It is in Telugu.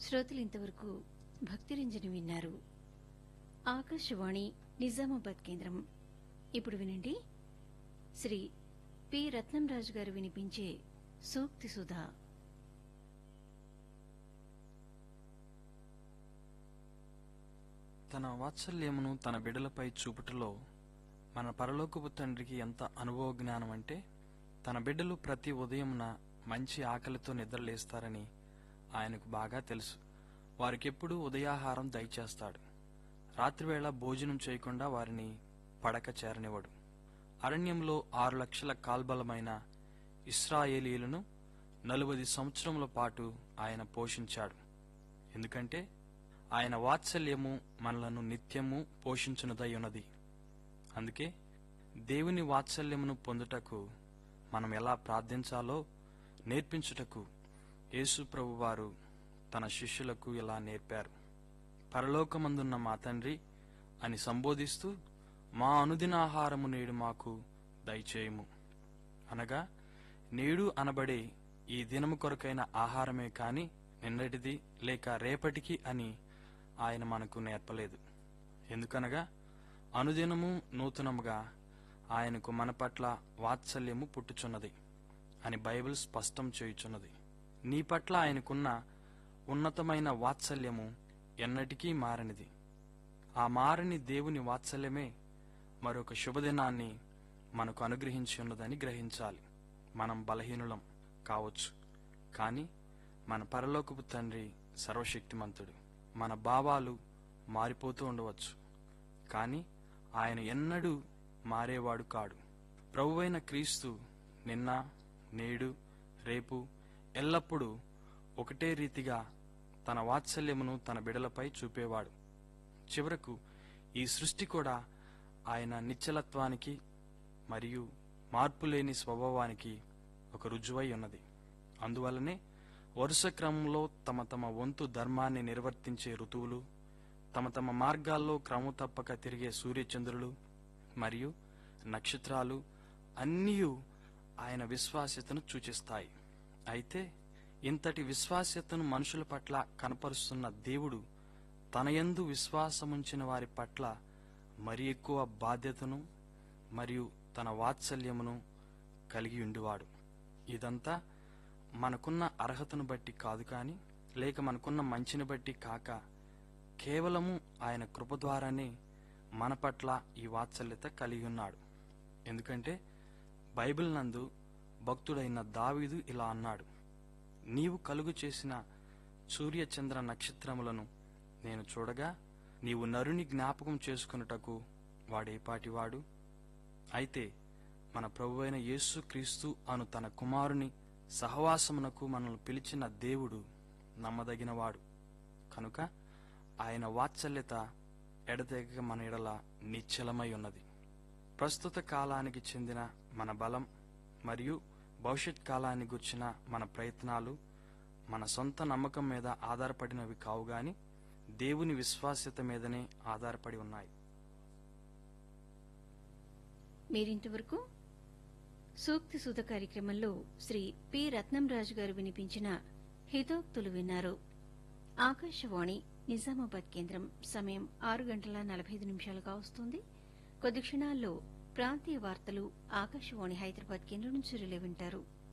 శ్రోతలు ఇంతవరకు భక్తిరంజని విన్నారు ఆకాశవాణి నిజామాబాద్ కేంద్రం ఇప్పుడు వినండి శ్రీ పి రత్నంరాజు గారు వినిపించే సూక్తి సుధా తన వాత్సల్యమును తన బిడలపై చూపుటలో మన పరలోకపు తండ్రికి ఎంత అనుభవ జ్ఞానం అంటే తన బిడ్డలు ప్రతి ఉదయమున మంచి ఆకలితో నిద్రలేస్తారని ఆయనకు బాగా తెలుసు వారికెప్పుడూ ఉదయాహారం దయచేస్తాడు రాత్రివేళ భోజనం చేయకుండా వారిని పడక చేరనివ్వడు అరణ్యంలో ఆరు లక్షల కాల్బలమైన ఇస్రాయేలీలను నలుబది సంవత్సరముల పాటు ఆయన పోషించాడు ఎందుకంటే ఆయన వాత్సల్యము మనలను నిత్యము పోషించునదై ఉన్నది అందుకే దేవుని వాత్సల్యమును పొందుటకు మనం ఎలా ప్రార్థించాలో నేర్పించుటకు యేసు ప్రభువారు తన శిష్యులకు ఇలా నేర్పారు పరలోకమందున్న మా తండ్రి అని సంబోధిస్తూ మా అనుదిన ఆహారము నేడు మాకు దయచేయము అనగా నేడు అనబడే ఈ దినము కొరకైన ఆహారమే కాని నిన్నటిది లేక రేపటికి అని ఆయన మనకు నేర్పలేదు ఎందుకనగా అనుదినము నూతనముగా ఆయనకు మన పట్ల వాత్సల్యము పుట్టుచున్నది అని బైబిల్ స్పష్టం చేయుచున్నది నీ పట్ల ఆయనకున్న ఉన్నతమైన వాత్సల్యము ఎన్నటికీ మారనిది ఆ మారని దేవుని వాత్సల్యమే మరొక శుభదినాన్ని మనకు అనుగ్రహించి ఉన్నదని గ్రహించాలి మనం బలహీనులం కావచ్చు కానీ మన పరలోకపు తండ్రి సర్వశక్తిమంతుడు మన భావాలు మారిపోతూ ఉండవచ్చు కానీ ఆయన ఎన్నడూ మారేవాడు కాడు ప్రభువైన క్రీస్తు నిన్న నేడు రేపు ఎల్లప్పుడూ ఒకటే రీతిగా తన వాత్సల్యమును తన బిడలపై చూపేవాడు చివరకు ఈ సృష్టి కూడా ఆయన నిశ్చలత్వానికి మరియు మార్పులేని స్వభావానికి ఒక రుజువై ఉన్నది అందువల్లనే వరుస క్రమంలో తమ తమ వంతు ధర్మాన్ని నిర్వర్తించే ఋతువులు తమ తమ మార్గాల్లో క్రమం తప్పక తిరిగే సూర్యచంద్రులు మరియు నక్షత్రాలు అన్నీ ఆయన విశ్వాస్యతను సూచిస్తాయి అయితే ఇంతటి విశ్వాస్యతను మనుషుల పట్ల కనపరుస్తున్న దేవుడు తనయందు విశ్వాసముంచిన వారి పట్ల మరి ఎక్కువ బాధ్యతను మరియు తన వాత్సల్యమును కలిగి ఉండివాడు ఇదంతా మనకున్న అర్హతను బట్టి కాదు కాని లేక మనకున్న మంచిని బట్టి కాక కేవలము ఆయన కృప ద్వారానే మన పట్ల ఈ వాత్సల్యత కలిగి ఉన్నాడు ఎందుకంటే బైబిల్ నందు భక్తుడైన దావీదు ఇలా అన్నాడు నీవు కలుగు చేసిన సూర్యచంద్ర నక్షత్రములను నేను చూడగా నీవు నరుని జ్ఞాపకం చేసుకున్నటకు వాడేపాటివాడు అయితే మన ప్రభువైన యేసు క్రీస్తు అను తన కుమారుని సహవాసమునకు మనల్ని పిలిచిన దేవుడు నమ్మదగినవాడు కనుక ఆయన వాత్సల్యత ఎడతెగక మన ఎడల నిశ్చలమై ఉన్నది ప్రస్తుత కాలానికి చెందిన మన బలం మరియు భవిష్యత్ కాలానికి గుర్చిన మన ప్రయత్నాలు మన సొంత నమ్మకం మీద ఆధారపడినవి కావు గాని దేవుని విశ్వాస్యత మీదనే ఆధారపడి ఉన్నాయి మీరింతవరకు సూక్తి సుధ కార్యక్రమంలో శ్రీ పి రత్నంరాజు గారు వినిపించిన హితోక్తులు విన్నారు ఆకాశవాణి నిజామాబాద్ కేంద్రం సమయం ఆరు గంటల నలభై ఐదు నిమిషాలుగా వస్తుంది కొద్ది క్షణాల్లో ప్రాంతీయ వార్తలు ఆకాశవాణి హైదరాబాద్ కేంద్రం నుంచి రిలే వింటారు